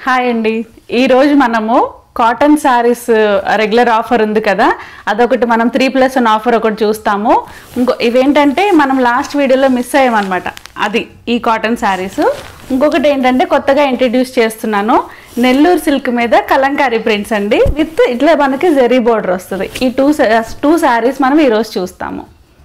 Hi అండి ఈరోజు మనము కాటన్ శారీస్ రెగ్యులర్ ఆఫర్ ఉంది కదా అదొకటి మనం త్రీ ప్లస్ వన్ ఆఫర్ ఒకటి చూస్తాము ఇంకో ఇవేంటంటే మనం లాస్ట్ వీడియోలో మిస్ అయ్యామన్నమాట అది ఈ కాటన్ శారీస్ ఇంకొకటి ఏంటంటే కొత్తగా ఇంట్రడ్యూస్ చేస్తున్నాను నెల్లూరు సిల్క్ మీద కలంకారీ ప్రింట్స్ అండి విత్ ఇట్లా మనకి జెరీ బోర్డర్ వస్తుంది ఈ టూ టూ శారీస్ మనం ఈరోజు చూస్తాము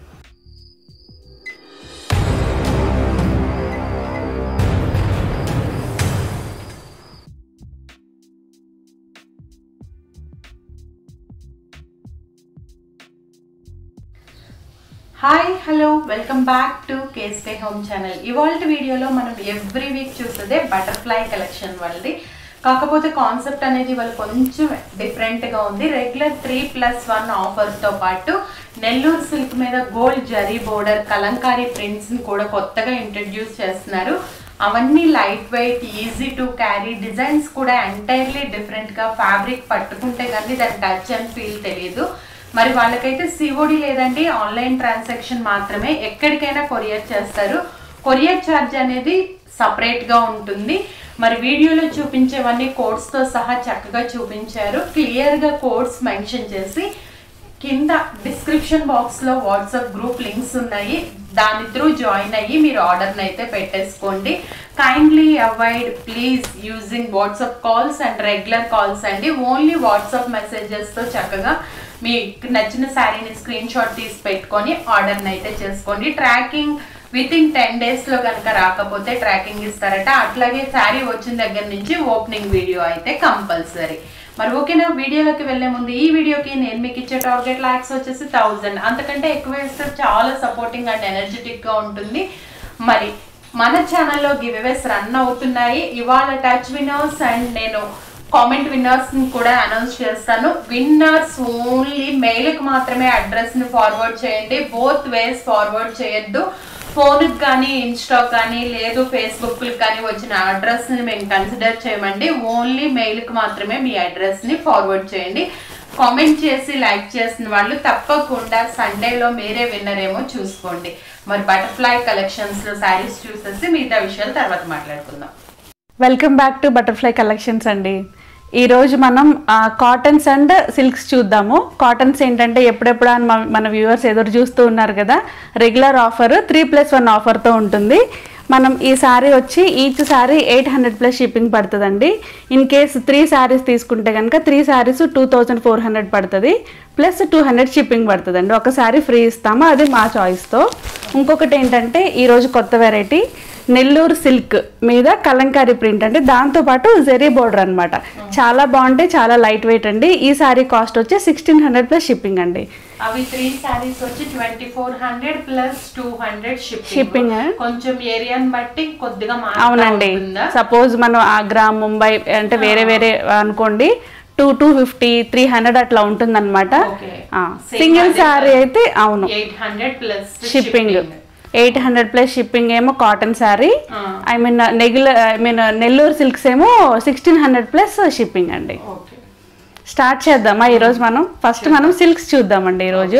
hi hello welcome back to KSK home channel ఇవాళ వీడియోలో మనం ఎవ్రీ వీక్ చూసేదే బటర్ఫ్లై కలెక్షన్ వాళ్ళది కాకపోతే కాన్సెప్ట్ అనేది వాళ్ళు కొంచెం డిఫరెంట్గా ఉంది రెగ్యులర్ త్రీ ప్లస్ వన్ ఆఫర్తో పాటు నెల్లూరు సిల్క్ మీద గోల్డ్ జరీ బోర్డర్ కలంకారీ ప్రింట్స్ని కూడా కొత్తగా ఇంట్రడ్యూస్ చేస్తున్నారు అవన్నీ light weight easy to carry designs కూడా ఎంటైర్లీ డిఫరెంట్గా ఫ్యాబ్రిక్ పట్టుకుంటే కానీ దాని టచ్ అండ్ ఫీల్ తెలియదు మరి వాళ్ళకైతే సిఓడి లేదండి ఆన్లైన్ ట్రాన్సాక్షన్ మాత్రమే ఎక్కడికైనా కొరియర్ చేస్తారు కొరియర్ ఛార్జ్ అనేది సపరేట్గా ఉంటుంది మరి వీడియోలో చూపించేవన్నీ కోడ్స్తో సహా చక్కగా చూపించారు క్లియర్గా కోడ్స్ మెన్షన్ చేసి కింద డిస్క్రిప్షన్ బాక్స్లో వాట్సాప్ గ్రూప్ లింక్స్ ఉన్నాయి దాని త్రూ జాయిన్ అయ్యి మీరు ఆర్డర్ని అయితే పెట్టేసుకోండి kindly avoid please using WhatsApp calls and regular calls అండి ఓన్లీ వాట్సాప్ మెసేజెస్తో చక్కగా మీకు నచ్చిన శారీని స్క్రీన్ షాట్ తీసి పెట్టుకొని ఆర్డర్ని అయితే చేసుకోండి ట్రాకింగ్ విత్ ఇన్ టెన్ డేస్లో కనుక రాకపోతే ట్రాకింగ్ ఇస్తారట అట్లాగే శారీ వచ్చిన దగ్గర నుంచి ఓపెనింగ్ వీడియో అయితే కంపల్సరీ మరి ఓకేనా వీడియోలోకి వెళ్ళే ముందు ఈ వీడియోకి నేను మీకు ఇచ్చే టార్గెట్ లైక్స్ వచ్చేసి థౌజండ్ అంతకంటే ఎక్కువ వేస్తే చాలా సపోర్టింగ్ అండ్ ఎనర్జెటిక్గా ఉంటుంది మరి మన ఛానల్లో గివ్ అవేస్ రన్ అవుతున్నాయి ఇవాళ టచ్ వినర్స్ అండ్ నేను కామెంట్ విన్నర్స్ ని కూడా అనౌన్స్ చేస్తాను విన్నర్స్ ఓన్లీ మెయిల్కి మాత్రమే అడ్రస్ ని ఫార్వర్డ్ చేయండి బోత్ వేస్ ఫార్వర్డ్ చేయొద్దు ఫోన్కి కానీ ఇన్స్టా కానీ లేదు ఫేస్బుక్ కానీ వచ్చిన అడ్రస్ ని మేము కన్సిడర్ చేయమండి ఓన్లీ మెయిల్కి మాత్రమే మీ అడ్రస్ ని ఫార్వర్డ్ చేయండి కామెంట్ చేసి లైక్ చేసిన వాళ్ళు తప్పకుండా సండేలో మీరే విన్నరేమో చూసుకోండి మరి బటర్ఫ్లై కలెక్షన్స్లో శారీస్ చూసేసి మిగతా విషయాలు తర్వాత మాట్లాడుకుందాం welcome back to butterfly collections అండి ఈరోజు మనం కాటన్స్ అండ్ సిల్క్స్ చూద్దాము కాటన్స్ ఏంటంటే ఎప్పుడెప్పుడు అని మన- మన వ్యూవర్స్ ఎదురు చూస్తూ ఉన్నారు కదా regular offer three plus one ఆఫర్తో ఉంటుంది మనం ఈ శారీ వచ్చి each sari eight hundred plus shipping పడుతుందండి ఇన్ కేస్ త్రీ శారీస్ తీసుకుంటే కనుక three saris two thousand four hundred పడుతుంది ప్లస్ టూ హండ్రెడ్ షిప్పింగ్ పడుతుందండి ఒక శారీ ఫ్రీ ఇస్తాము అది మా చాయిస్తో ఇంకొకటి ఏంటంటే ఈరోజు కొత్త వెరైటీ నెల్లూరు సిల్క్ మీద కలంకారీ ప్రింట్ అంటే దాంతో పాటు జెరీ బోర్డర్ అన్నమాట చాలా బాగుంటాయి చాలా లైట్ వెయిట్ అండి ఈ సారీ కాస్ట్ వచ్చి సిక్స్టీన్ హండ్రెడ్ ప్లస్ షిప్పింగ్ అండి అవి త్రీ సారీస్ వచ్చి twenty four hundred plus two hundred Shipping, shipping eh? కొంచెం ఏరియాని బట్టి కొద్దిగా మారుతా అవునండి ఉంటుందా? సపోజ్ మనం ఆగ్రా ముంబై అంటే వేరే వేరే అనుకోండి two two fifty three hundred అట్లా ఉంటుంది అనమాట Okay. సింగిల్ అదే సారీ అయితే అవును eight hundred plus shipping eight hundred plus shipping ఏమో cotton sari I mean regular I mean Nellore silks ఏమో సిక్స్టీన్ హండ్రెడ్ ప్లస్ షిప్పింగ్ అండి ఓకే స్టార్ట్ చేద్దామా ఈరోజు మనం ఫస్ట్ మనం సిల్క్స్ చూద్దామండి ఈరోజు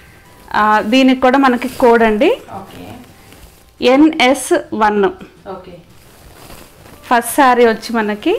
ఆ, దీనికి కూడా మనకి కోడ్ అండి okay NS one okay first sari వచ్చి మనకి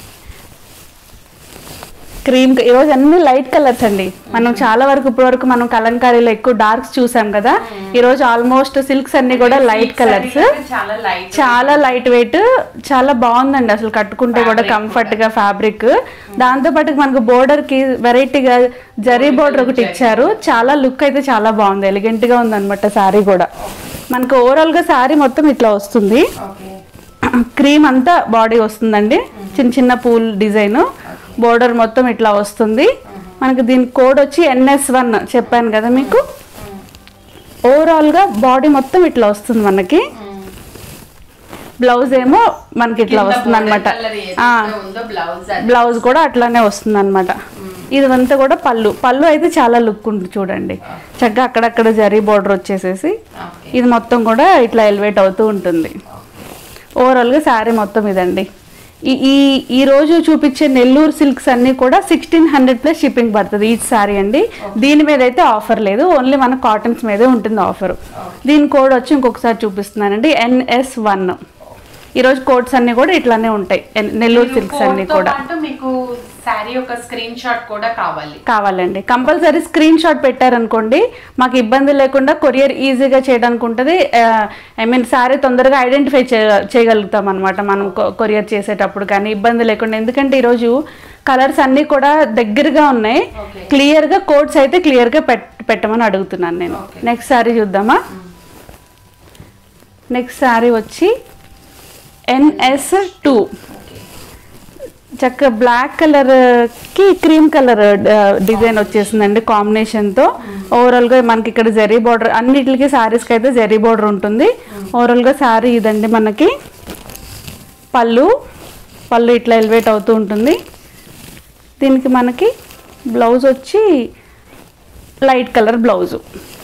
క్రీమ్ ఈరోజు అన్ని లైట్ కలర్స్ అండి మనం చాలా వరకు ఇప్పటి వరకు మనం కలంకారీలో ఎక్కువ డార్క్స్ చూసాం కదా ఈరోజు ఆల్మోస్ట్ సిల్క్స్ అన్ని కూడా లైట్ కలర్స్ చాలా లైట్ చాలా లైట్ వెయిట్ చాలా బాగుందండి అసలు కట్టుకుంటే కూడా కంఫర్ట్ గా ఫ్యాబ్రిక్ దాంతో పాటు మనకు బోర్డర్ కి వెరైటీగా జరీ బోర్డర్ ఒకటి ఇచ్చారు చాలా లుక్ అయితే చాలా బాగుంది ఎలిగెంట్ గా ఉంది అనమాట శారీ కూడా మనకు ఓవరాల్ గా శారీ మొత్తం ఇట్లా వస్తుంది ఓకే క్రీమ్ అంతా బాడీ వస్తుందండి చిన్న చిన్న పూల్ డిజైన్ బోర్డర్ మొత్తం ఇట్లా వస్తుంది మనకి దీని కోడ్ వచ్చి ఎన్ఎస్ వన్ చెప్పాను కదా మీకు ఓవరాల్ గా బాడీ మొత్తం ఇట్లా వస్తుంది మనకి బ్లౌజ్ ఏమో మనకి ఇట్లా వస్తుంది అనమాట ఉందో బ్లౌజ్ అది బ్లౌజ్ కూడా అట్లానే వస్తుంది అనమాట ఇదంతా కూడా పళ్ళు పళ్ళు అయితే చాలా లుక్ ఉంది చూడండి చక్కగా అక్కడక్కడ జరీ బోర్డర్ వచ్చేసేసి ఓకే ఇది మొత్తం కూడా ఇట్లా ఎలివేట్ అవుతూ ఉంటుంది ఓవరాల్గా శారీ మొత్తం ఇదండి ఈ ఈ ఈ రోజు చూపించే నెల్లూరు సిల్క్స్ అన్ని కూడా సిక్స్టీన్ హండ్రెడ్ ప్లస్ షిప్పింగ్ పడుతుంది ఈ శారీ అండి దీని మీద అయితే ఆఫర్ లేదు ఓన్లీ మన కాటన్స్ మీదే ఉంటుంది ఆఫర్ దీని కోడ్ వచ్చి ఇంకొకసారి చూపిస్తున్నానండి ఎన్ఎస్ వన్ ఈరోజు కోట్స్ అన్ని కూడా ఇట్లానే ఉంటాయి ఎన్- నెల్లూరు సిల్క్స్ అన్ని కోడ్తో కూడా పాటు మీకు శారీ యొక్క స్క్రీన్ షాట్ కూడా కావాలి కావాలండి కంపల్సరీ స్క్రీన్ షాట్ పెట్టారనుకోండి మాకు ఇబ్బంది లేకుండా కొరియర్ ఈజీగా చేయడానికి ఉంటుంది ఐ మీన్ సారీ తొందరగా ఐడెంటిఫై చేయగలుగుతాం అనమాట మనం కొరియర్ చేసేటప్పుడు కానీ ఇబ్బంది లేకుండా ఎందుకంటే ఈరోజు కలర్స్ అన్నీ కూడా దగ్గరగా ఉన్నాయి Okay. క్లియర్గా కోడ్స్ అయితే క్లియర్గా పెట్ పెట్టమని అడుగుతున్నాను నేను Okay. నెక్స్ట్ శారీ చూద్దామా నెక్స్ట్ శారీ వచ్చి ఎన్ఎస్ టూ చక్క బ్లాక్ కలర్ కి క్రీమ్ కలర్ డిజైన్ వచ్చేసిందండి కాంబినేషన్ తో ఓవరాల్ గా మనకి ఇక్కడ జెరీ బార్డర్ అన్నిటికి సారీస్ కి అయితే జెరీ బార్డర్ ఉంటుంది ఓవరాల్ గా సారీ ఇదండి మనకి పళ్ళు పళ్ళు ఇట్లా ఎలివేట్ అవుతూ ఉంటుంది దీనికి మనకి బ్లౌజ్ వచ్చి లైట్ కలర్ బ్లౌజు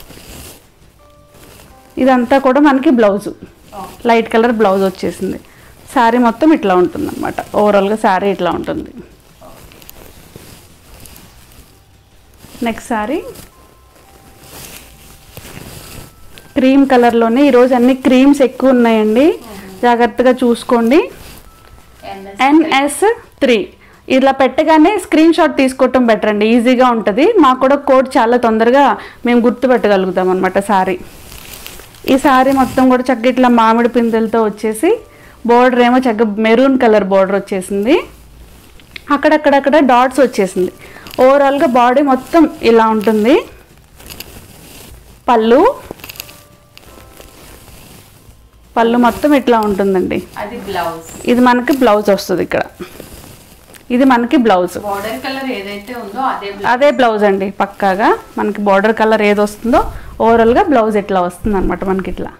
ఇదంతా కూడా మనకి బ్లౌజు లైట్ కలర్ బ్లౌజ్ వచ్చేసింది శారీ మొత్తం ఇట్లా ఉంటుంది అనమాట ఓవరాల్గా శారీ ఇట్లా ఉంటుంది నెక్స్ట్ శారీ క్రీమ్ కలర్లోనే ఈరోజు అన్ని క్రీమ్స్ ఎక్కువ ఉన్నాయండి జాగ్రత్తగా చూసుకోండి ఎన్ఎస్ త్రీ ఇలా పెట్టగానే స్క్రీన్ షాట్ తీసుకోవటం బెటర్ అండి ఈజీగా ఉంటుంది మాకు కూడా కోడ్ చాలా తొందరగా మేము గుర్తుపెట్టగలుగుతాం అనమాట సారీ ఈ సారీ మొత్తం కూడా చక్కగా ఇట్లా మామిడి పిందెలతో వచ్చేసి బోర్డర్ ఏమో చక్కగా మెరూన్ కలర్ బోర్డర్ వచ్చేసింది అక్కడక్కడక్కడ డాట్స్ వచ్చేసింది ఓవరాల్గా బాడీ మొత్తం ఇలా ఉంటుంది పళ్ళు పళ్ళు మొత్తం ఇట్లా ఉంటుందండి అది బ్లౌజ్ ఇది మనకి బ్లౌజ్ వస్తుంది ఇక్కడ ఇది మనకి బ్లౌజ్ బార్డర్ కలర్ ఏదైతే ఉందో అదే blouse. అదే బ్లౌజ్ అండి పక్కాగా మనకి బార్డర్ కలర్ ఏది వస్తుందో ఓవరాల్గా బ్లౌజ్ ఇట్లా వస్తుంది అనమాట మనకి ఇట్లా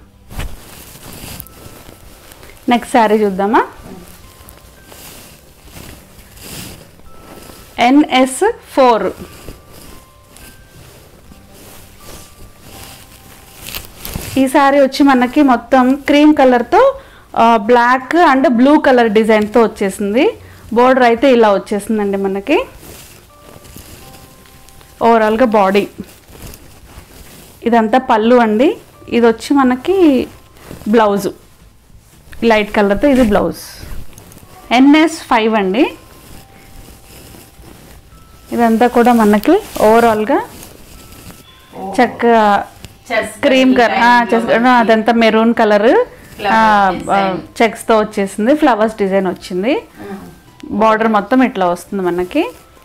నెక్స్ట్ శారీ చూద్దామా ఎన్ఎస్ ఫోర్ ఈ శారీ వచ్చి మనకి మొత్తం క్రీమ్ కలర్తో బ్లాక్ అండ్ బ్లూ కలర్ డిజైన్తో వచ్చేసింది బోర్డర్ అయితే ఇలా వచ్చేసిందండి మనకి ఓవరాల్గా బాడీ ఇదంతా పళ్ళు అండి ఇది వచ్చి మనకి బ్లౌజు లైట్ కలర్తో ఇది బ్లౌజ్ ఎన్ఎస్ ఫైవ్ అండి ఇదంతా కూడా మనకి ఓవరాల్గా చక్కగా Chest క్రీమ్ కలర్ design లో మనకి అదంతా మెరూన్ కలర్ Flower design. చెక్స్తో వచ్చేసింది ఫ్లవర్స్ డిజైన్ వచ్చింది ఉమ్. బార్డర్ మొత్తం ఇట్లా వస్తుంది మనకి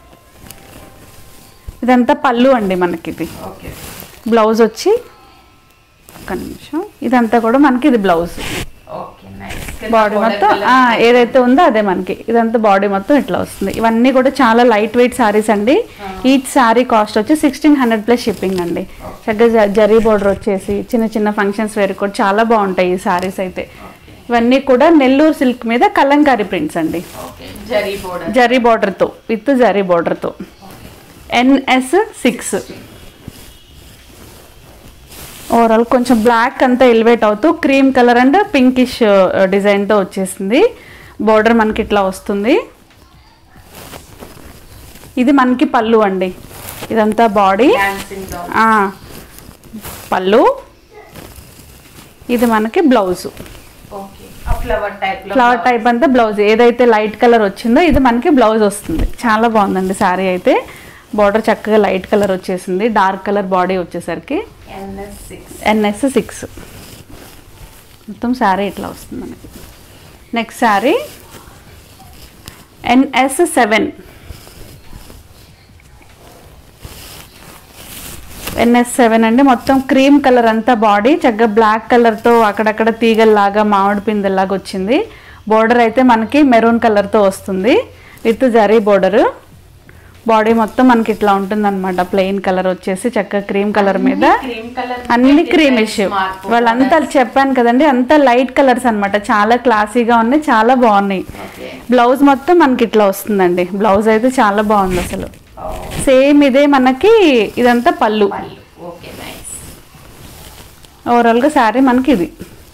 ఇదంతా పళ్ళు అండి మనకి ఇది ఓకే బ్లౌజ్ వచ్చి ఒక్క నిమిషం ఇదంతా కూడా మనకి ఇది బ్లౌజ్ ఓకే నైస్ బాడీ మొత్తం ఆ, ఏదైతే ఉందో అదే మనకి ఇదంతా బాడీ మొత్తం ఇట్లా వస్తుంది ఇవన్నీ కూడా చాలా లైట్ వెయిట్ సారీస్ అండి ఈచ్ సారీ కాస్ట్ వచ్చి సిక్స్టీన్ హండ్రెడ్ ప్లస్ షిప్పింగ్ అండి చక్కగా జ- జరీ బార్డర్ వచ్చేసి చిన్న చిన్న ఫంక్షన్స్ వేరు కూడా చాలా బాగుంటాయి ఈ సారీస్ అయితే ఇవన్నీ కూడా నెల్లూరు సిల్క్ మీద కలంకారీ ప్రింట్స్ అండి ఓకే జరీ బోర్డర్ జరీ బార్డర్తో విత్ జరీ బార్డర్తో ఎన్ఎస్ సిక్స్ ఓవరాల్ కొంచెం బ్లాక్ అంతా ఎలివేట్ అవుతూ క్రీమ్ కలర్ అండ్ పింకిష్ డిజైన్తో వచ్చేసింది బార్డర్ మనకి ఇట్లా వస్తుంది ఇది మనకి పళ్ళు అండి ఇదంతా బాడీ డాన్సింగ్ డౌన్ పళ్ళు ఇది మనకి బ్లౌజ్ ఓకే ఆ ఫ్లవర్ టైప్ లో ఫ్లవర్ టైప్ అంతా బ్లౌజ్ ఏదైతే లైట్ కలర్ వచ్చిందో ఇది మనకి బ్లౌజ్ వస్తుంది చాలా బాగుందండి శారీ అయితే బార్డర్ చక్కగా లైట్ కలర్ వచ్చేసింది డార్క్ కలర్ బాడీ వచ్చేసరికి ఎన్ఎస్ సిక్స్ ఎన్ఎస్ సిక్స్ మొత్తం శారీ ఇట్లా వస్తుంది మనకి next sari NS seven NS seven అండి మొత్తం క్రీమ్ కలర్ అంతా బాడీ చక్కగా బ్లాక్ కలర్తో అక్కడక్కడ తీగల్లాగా మామిడి పిందెల్లాగా వచ్చింది బోర్డర్ అయితే మనకి మెరూన్ కలర్తో వస్తుంది విత్ జరీ బోర్డర్ బాడీ మొత్తం మనకి ఇట్లా ఉంటుంది అనమాట ప్లెయిన్ కలర్ వచ్చేసి చక్కగా క్రీమ్ కలర్ మీద క్రీమ్ కలర్ అన్ని క్రీమిష్ వాళ్ళంతా చెప్పాను కదండి అంతా లైట్ కలర్స్ అన్నమాట చాలా క్లాసీగా ఉన్నాయి చాలా బాగున్నాయి ఓకే బ్లౌజ్ మొత్తం మనకి ఇట్లా వస్తుందండి బ్లౌజ్ అయితే చాలా బాగుంది అసలు సేమ్ ఇదే మనకి ఇదంతా పళ్ళు పళ్ళు ఓకే నైస్ ఓవరాల్గా శారీ మనకి ఇది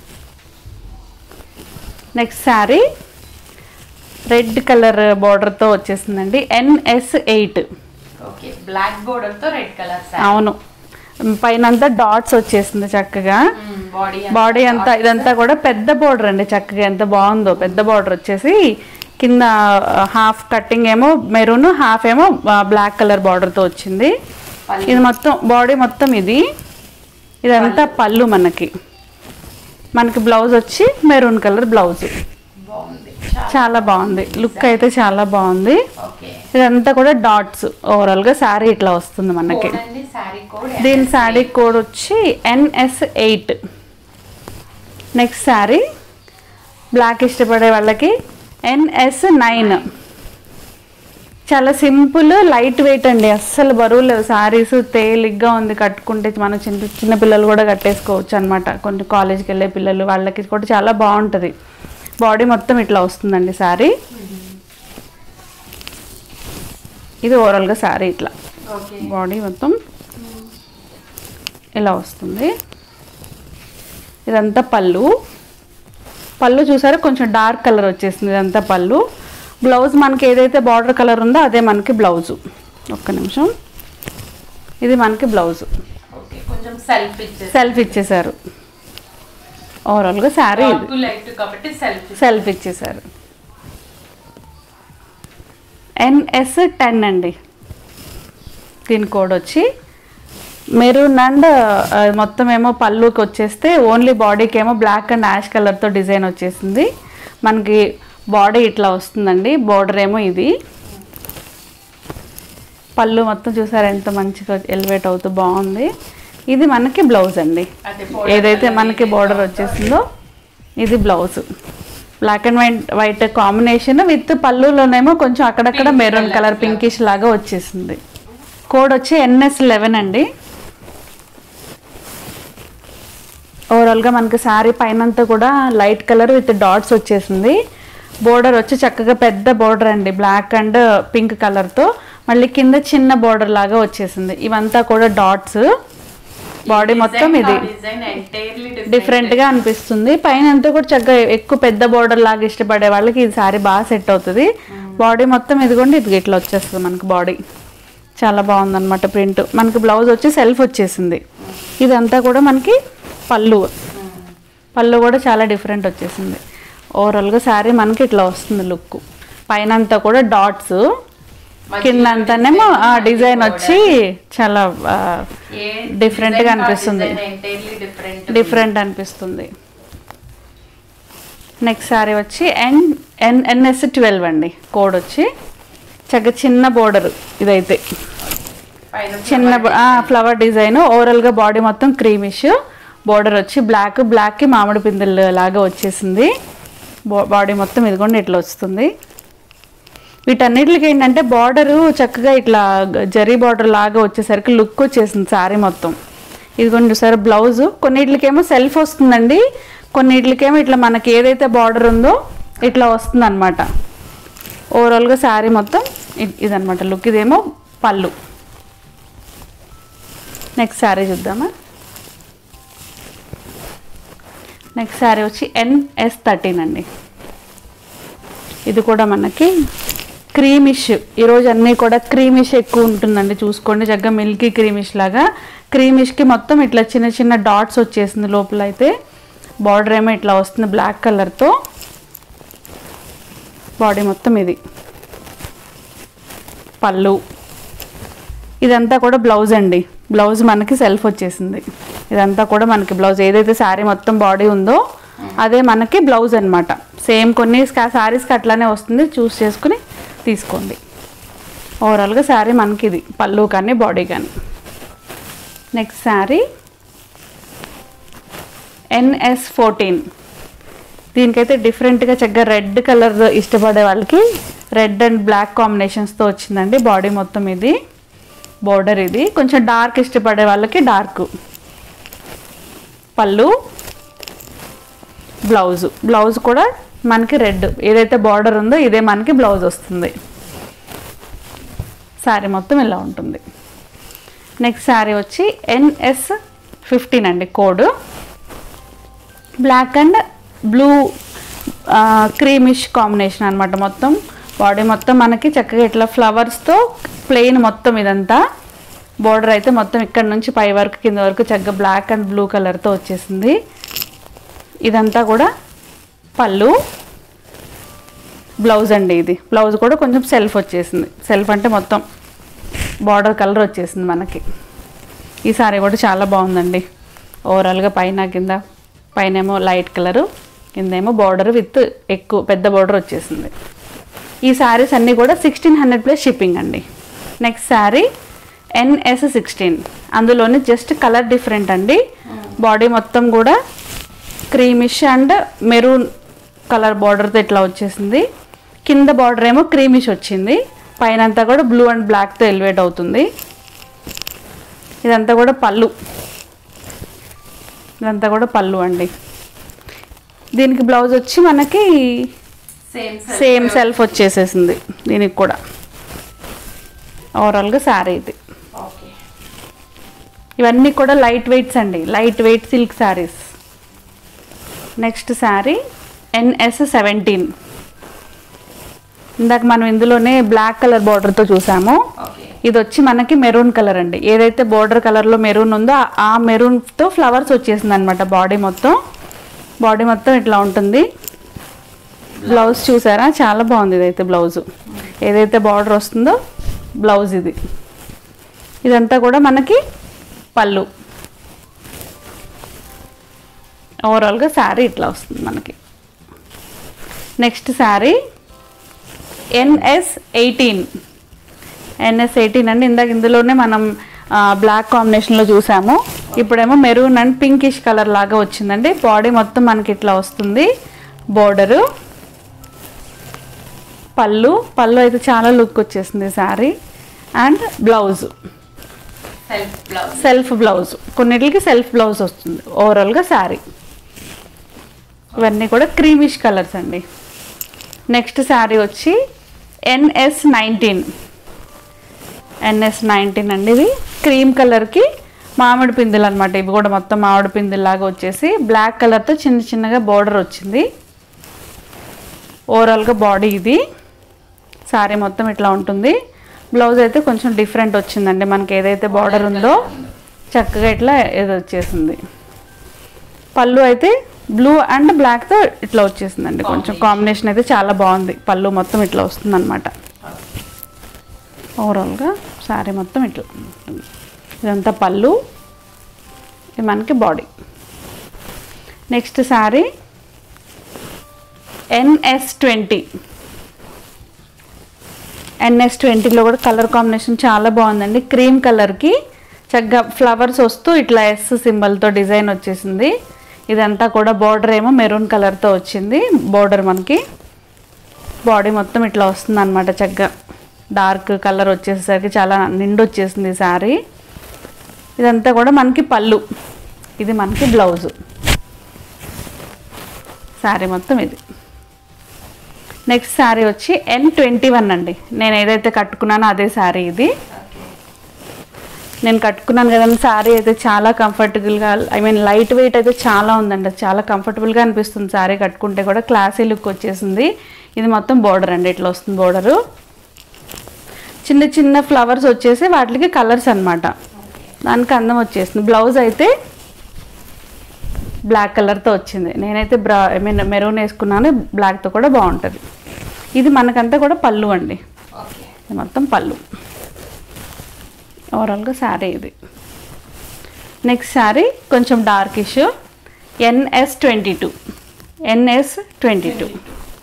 నెక్స్ట్ శారీ రెడ్ కలర్ బార్డర్తో వచ్చేసిందండి NS eight okay black border తో రెడ్ కలర్ అవును పైన అంతా డాట్స్ వచ్చేసింది చక్కగా బాడీ బాడీ అంతా ఇదంతా కూడా పెద్ద బార్డర్ అండి చక్కగా ఎంత బాగుందో పెద్ద బార్డర్ వచ్చేసి కింద హాఫ్ కట్టింగ్ ఏమో మెరూన్ హాఫ్ ఏమో బ్లాక్ కలర్ బార్డర్తో వచ్చింది ఇది మొత్తం బాడీ మొత్తం ఇది ఇదంతా పళ్ళు మనకి మనకి బ్లౌజ్ వచ్చి మెరూన్ కలర్ బ్లౌజ్ బాగుంది చాలా బాగుంది లుక్ అయితే చాలా బాగుంది ఓకే ఇదంతా కూడా డాట్స్ ఓవరాల్గా శారీ ఇట్లా వస్తుంది మనకి కోడ్ అండి శారీ కోడ్ దీని శారీ కోడ్ వచ్చి NS eight next sari black ఇష్టపడే వాళ్ళకి ఎన్ఎస్ నైన్ చాలా సింపుల్ లైట్ వెయిట్ అండి అస్సలు బరువు లేవు శారీస్ తేలిగ్గా ఉంది కట్టుకుంటే మన చిన్న చిన్న పిల్లలు కూడా కట్టేసుకోవచ్చు అనమాట కొన్ని కాలేజ్కి వెళ్ళే పిల్లలు వాళ్ళకి కూడా చాలా బాగుంటుంది బాడీ మొత్తం ఇట్లా వస్తుందండి శారీ ఇది ఓవరాల్గా శారీ ఇట్లా ఓకే బాడీ మొత్తం ఇలా వస్తుంది ఇదంతా పళ్ళు పళ్ళు చూసారా కొంచెం డార్క్ కలర్ వచ్చేసింది ఇదంతా పళ్ళు బ్లౌజ్ మనకి ఏదైతే బార్డర్ కలర్ ఉందో అదే మనకి బ్లౌజు ఒక్క నిమిషం ఇది మనకి బ్లౌజు ఓకే కొంచెం సెల్ఫ్ ఇచ్చేసి సెల్ఫ్ ఇచ్చేసారు ఓవరాల్గా శారీ ఇది టు లైట్ కాబట్టి సెల్ఫ్ సెల్ఫ్ ఇచ్చేసారు ఎన్ఎస్ టెన్ అండి దీని కోడ్ వచ్చి మెరూన్ అండ్ మొత్తం ఏమో పళ్ళుకి వచ్చేస్తే ఓన్లీ బాడీకి ఏమో బ్లాక్ అండ్ యాష్ కలర్తో డిజైన్ వచ్చేసింది మనకి బాడీ ఇట్లా వస్తుందండి బార్డర్ ఏమో ఇది పళ్ళు మొత్తం చూసారు ఎంత మంచిగా ఎలివేట్ అవుతూ బాగుంది ఇది మనకి బ్లౌజ్ అండి అదే ఏదైతే మనకి బార్డర్ వచ్చేసిందో ఇది blouse black and white white combination with పళ్ళులోనేమో కొంచెం అక్కడక్కడ మెరూన్ కలర్ పింకిష్ లాగా వచ్చేసింది కోడ్ వచ్చి ఎన్ఎస్ లెవెన్ అండి ఓవరాల్గా మనకి శారీ పైనంతా కూడా లైట్ కలర్ విత్ డాట్స్ వచ్చేసింది బోర్డర్ వచ్చి చక్కగా పెద్ద బోర్డర్ అండి బ్లాక్ అండ్ పింక్ కలర్తో మళ్ళీ కింద చిన్న బోర్డర్ లాగా వచ్చేసింది ఇవంతా కూడా డాట్స్ బాడీ మొత్తం ఇది డిజైన్ ఎంటైర్లీ డిఫరెంట్ గా అనిపిస్తుంది పైన అంతా కూడా చక్కగా ఎక్కువ పెద్ద బోర్డర్ లాగా ఇష్టపడే వాళ్ళకి ఈ సారీ బాగా సెట్ అవుతుంది బాడీ మొత్తం ఇదిగోండి ఇది ఇట్లా వచ్చేస్తుంది మనకి బాడీ చాలా బాగుందన్నమాట ప్రింట్ మనకి బ్లౌజ్ వచ్చి సెల్ఫ్ వచ్చేసింది ఇదంతా కూడా మనకి పళ్ళు పళ్ళు కూడా చాలా డిఫరెంట్ వచ్చేసింది ఓవరాల్గా శారీ మనకి ఇట్లా వస్తుంది లుక్ పైన అంతా కూడా డాట్స్ కింద అంతానేమో ఆ డిజైన్ వచ్చి చాలా ఆ, different గా అనిపిస్తుంది. ఎంటైర్లీ డిఫరెంట్ డిఫరెంట్ అనిపిస్తుంది నెక్స్ట్ శారీ వచ్చి ఎన్ ఎన్ ఎన్ఎస్ ట్వెల్వ్ అండి కోడ్ వచ్చి చక్కగా చిన్న బోర్డర్ ఇదైతే పైన చిన్న ఫ్లవర్ డిజైన్ ఓవరాల్గా బాడీ మొత్తం క్రీమిష్ బోర్డర్ వచ్చి బ్లాక్ బ్లాక్కి మామిడి పిందెలు లాగా వచ్చేసింది బాడీ మొత్తం ఇదిగోండి ఇట్లా వస్తుంది వీటన్నిటికి ఏంటంటే బార్డరు చక్కగా ఇట్లా గ- జరీ బార్డర్ లాగా వచ్చేసరికి లుక్ వచ్చేసింది శారీ మొత్తం ఇదిగోండి చూసారు బ్లౌజ్ కొన్నిటికేమో సెల్ఫ్ వస్తుందండి కొన్నిటికేమో ఇట్లా మనకి ఏదైతే బార్డర్ ఉందో ఇట్లా వస్తుంది అనమాట ఓవరాల్గా శారీ మొత్తం ఇ- ఇదన్నమాట లుక్ ఇదేమో పళ్ళు నెక్స్ట్ శారీ చూద్దామా నెక్స్ట్ శారీ వచ్చి ఎన్ఎస్ థర్టీన్ అండి ఇది కూడా మనకి క్రీమిష్ ఈరోజు అన్నీ కూడా క్రీమిష్ ఎక్కువ ఉంటుందండి చూసుకోండి చక్కగా మిల్కీ క్రీమిష్ లాగా క్రీమిష్కి మొత్తం ఇట్లా చిన్న చిన్న డాట్స్ వచ్చేసింది లోపల అయితే బార్డర్ ఏమో ఇట్లా వస్తుంది బ్లాక్ కలర్తో బాడీ మొత్తం ఇది పళ్ళు ఇదంతా కూడా బ్లౌజ్ అండి బ్లౌజ్ మనకి సెల్ఫ్ వచ్చేసింది ఇదంతా కూడా మనకి బ్లౌజ్ ఏదైతే శారీ మొత్తం బాడీ ఉందో అదే మనకి బ్లౌజ్ అన్నమాట సేమ్ కొన్ని శారీస్కి అట్లానే వస్తుంది చూస్ చేసుకుని తీసుకోండి ఓవరాల్గా శారీ మనకి ఇది పళ్ళు కానీ బాడీ కానీ నెక్స్ట్ శారీ ఎన్ఎస్ ఫోర్టీన్ దీనికైతే డిఫరెంట్గా చక్కగా రెడ్ కలర్ ఇష్టపడే వాళ్ళకి రెడ్ అండ్ బ్లాక్ కాంబినేషన్స్తో వచ్చిందండి బాడీ మొత్తం ఇది బోర్డర్ ఇది కొంచెం డార్క్ ఇష్టపడే వాళ్ళకి డార్క్ పళ్ళు బ్లౌజ్ బ్లౌజ్ కూడా మనకి రెడ్ ఏదైతే బార్డర్ ఉందో ఇదే మనకి బ్లౌజ్ వస్తుంది శారీ మొత్తం ఇలా ఉంటుంది నెక్స్ట్ శారీ వచ్చి ఎన్ఎస్ ఫిఫ్టీన్ అండి code black and blue creamish combination అనమాట మొత్తం బాడీ మొత్తం మనకి చక్కగా ఇట్లా ఫ్లవర్స్తో ప్లెయిన్ మొత్తం ఇదంతా బోర్డర్ అయితే మొత్తం ఇక్కడ నుంచి పై వరకు కింద వరకు చక్కగా బ్లాక్ అండ్ బ్లూ కలర్తో వచ్చేసింది ఇదంతా కూడా పళ్ళు బ్లౌజ్ అండి ఇది బ్లౌజ్ కూడా కొంచెం సెల్ఫ్ వచ్చేసింది సెల్ఫ్ అంటే మొత్తం బార్డర్ కలర్ వచ్చేసింది మనకి ఈ సారీ కూడా చాలా బాగుందండి ఓవరాల్గా పైన కింద పైన ఏమో లైట్ కలరు కిందేమో బార్డర్ విత్ ఎక్కువ పెద్ద బార్డర్ వచ్చేసింది ఈ శారీస్ అన్నీ కూడా సిక్స్టీన్ హండ్రెడ్ ప్లస్ షిప్పింగ్ అండి నెక్స్ట్ శారీ ఎన్ఎస్ సిక్స్టీన్ అందులోనే జస్ట్ కలర్ డిఫరెంట్ అండి బాడీ మొత్తం కూడా క్రీమిష్ అండ్ మెరూన్ కలర్ బార్డర్తో ఇట్లా వచ్చేసింది కింద బార్డర్ ఏమో క్రీమిష్ వచ్చింది పైన అంతా కూడా బ్లూ అండ్ బ్లాక్తో ఎలివేట్ అవుతుంది ఇదంతా కూడా పళ్ళు ఇదంతా కూడా పళ్ళు అండి దీనికి బ్లౌజ్ వచ్చి మనకి సేమ్ సేమ్ సెల్ఫ్ వచ్చేసేసింది దీనికి కూడా ఓవరాల్గా శారీ ఇది ఓకే ఇవన్నీ కూడా లైట్ వెయిట్స్ అండి light weight silk saris next sari NS seventeen ఇందాక మనం ఇందులోనే బ్లాక్ కలర్ బార్డర్తో చూసాము ఓకే ఇది వచ్చి మనకి మెరూన్ కలర్ అండి ఏదైతే బార్డర్ కలర్లో మెరూన్ ఉందో ఆ- ఆ మెరూన్తో ఫ్లవర్స్ వచ్చేసింది అనమాట బాడీ మొత్తం బాడీ మొత్తం ఇట్లా ఉంటుంది బ్లౌజ్ చూసారా చాలా బాగుంది ఇదైతే బ్లౌజ్ ఏదైతే బార్డర్ వస్తుందో బ్లౌజ్ ఇది ఇదంతా కూడా మనకి పళ్ళు ఓవరాల్గా శారీ ఇట్లా వస్తుంది మనకి next sari NS eighteen NS eighteen అండి ఇందాక ఇందులోనే మనం బ్లాక్ కాంబినేషన్లో చూసాము ఇప్పుడేమో మెరూన్ అండ్ పింకిష్ కలర్ లాగా వచ్చిందండి బాడీ మొత్తం మనకి ఇట్లా వస్తుంది బోర్డరు పళ్ళు పళ్ళు అయితే చాలా లుక్ వచ్చేసింది sari and blouse self blouse self blouse కొన్నిటికి సెల్ఫ్ బ్లౌజ్ వస్తుంది ఓవరాల్గా శారీ ఇవన్నీ కూడా క్రీమిష్ కలర్స్ అండి నెక్స్ట్ శారీ వచ్చి ఎన్ఎస్ నైన్టీన్ ఎన్ఎస్ నైన్టీన్ అండి ఇది క్రీమ్ కలర్కి మామిడి పిందులు అనమాట ఇవి కూడా మొత్తం మామిడి పిందుల్లాగా వచ్చేసి బ్లాక్ కలర్తో చిన్న చిన్నగా బార్డర్ వచ్చింది ఓవరాల్గా బాడీ ఇది శారీ మొత్తం ఇట్లా ఉంటుంది బ్లౌజ్ అయితే కొంచెం డిఫరెంట్ వచ్చిందండి మనకి ఏదైతే బార్డర్ ఉందో చక్కగా ఇట్లా ఏదో వచ్చేసింది పళ్ళు అయితే బ్లూ అండ్ బ్లాక్తో ఇట్లా వచ్చేసిందండి కొంచెం కాంబినేషన్ అయితే చాలా బాగుంది పళ్ళు మొత్తం ఇట్లా వస్తుంది అనమాట ఓవరాల్గా శారీ మొత్తం ఇట్లా ఉంటుంది ఇదంతా పళ్ళు ఇది మనకి body next sari NS twenty NS ట్వంటీలో కూడా కలర్ కాంబినేషన్ చాలా బాగుందండి క్రీమ్ కలర్కి చక్కగా ఫ్లవర్స్ వస్తూ ఇట్లా ఎస్ సింబల్తో డిజైన్ వచ్చేసింది ఇదంతా కూడా బార్డర్ ఏమో మెరూన్ కలర్తో వచ్చింది బార్డర్ మనకి బాడీ మొత్తం ఇట్లా వస్తుంది అనమాట చక్కగా డార్క్ కలర్ వచ్చేసరికి చాలా నిండు వచ్చేసింది శారీ ఇదంతా కూడా మనకి పళ్ళు ఇది మనకి బ్లౌజ్ శారీ మొత్తం ఇది నెక్స్ట్ శారీ వచ్చి ఎన్ ట్వంటీ వన్ అండి నేను ఏదైతే కట్టుకున్నానో అదే శారీ ఇది నేను కట్టుకున్నాను కదండి శారీ అయితే చాలా కంఫర్టబుల్గా ఐ మీన్ లైట్ వెయిట్ అయితే చాలా ఉందండి చాలా కంఫర్టబుల్గా అనిపిస్తుంది శారీ కట్టుకుంటే కూడా క్లాసీ లుక్ వచ్చేసింది ఇది మొత్తం బోర్డర్ అండి ఇట్లా వస్తుంది బోర్డరు చిన్న చిన్న ఫ్లవర్స్ వచ్చేసి వాటికి కలర్స్ అన్నమాట దానికి అందం వచ్చేసింది బ్లౌజ్ అయితే బ్లాక్ కలర్తో వచ్చింది నేనైతే బ్రా ఐ మీన్ మెరూన్ వేసుకున్నాను బ్లాక్తో కూడా బాగుంటుంది ఇది మనకంతా కూడా పళ్ళు అండి ఓకే ఇది మొత్తం పళ్ళు ఓవరాల్గా శారీ ఇది నెక్స్ట్ శారీ కొంచెం darkish NS twenty two NS twenty two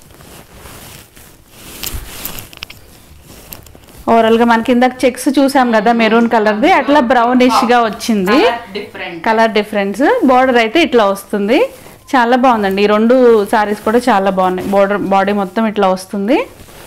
ఓవరాల్గా మనకి ఇందాక చెక్స్ చూసాం కదా మెరూన్ కలర్ది అట్లా బ్రౌనిష్గా వచ్చింది డిఫరెంట్ కలర్ డిఫరెన్స్ బార్డర్ అయితే ఇట్లా వస్తుంది చాలా బాగుందండి ఈ రెండు సారీస్ కూడా చాలా బాగున్నాయి బార్డర్ బాడీ మొత్తం ఇట్లా వస్తుంది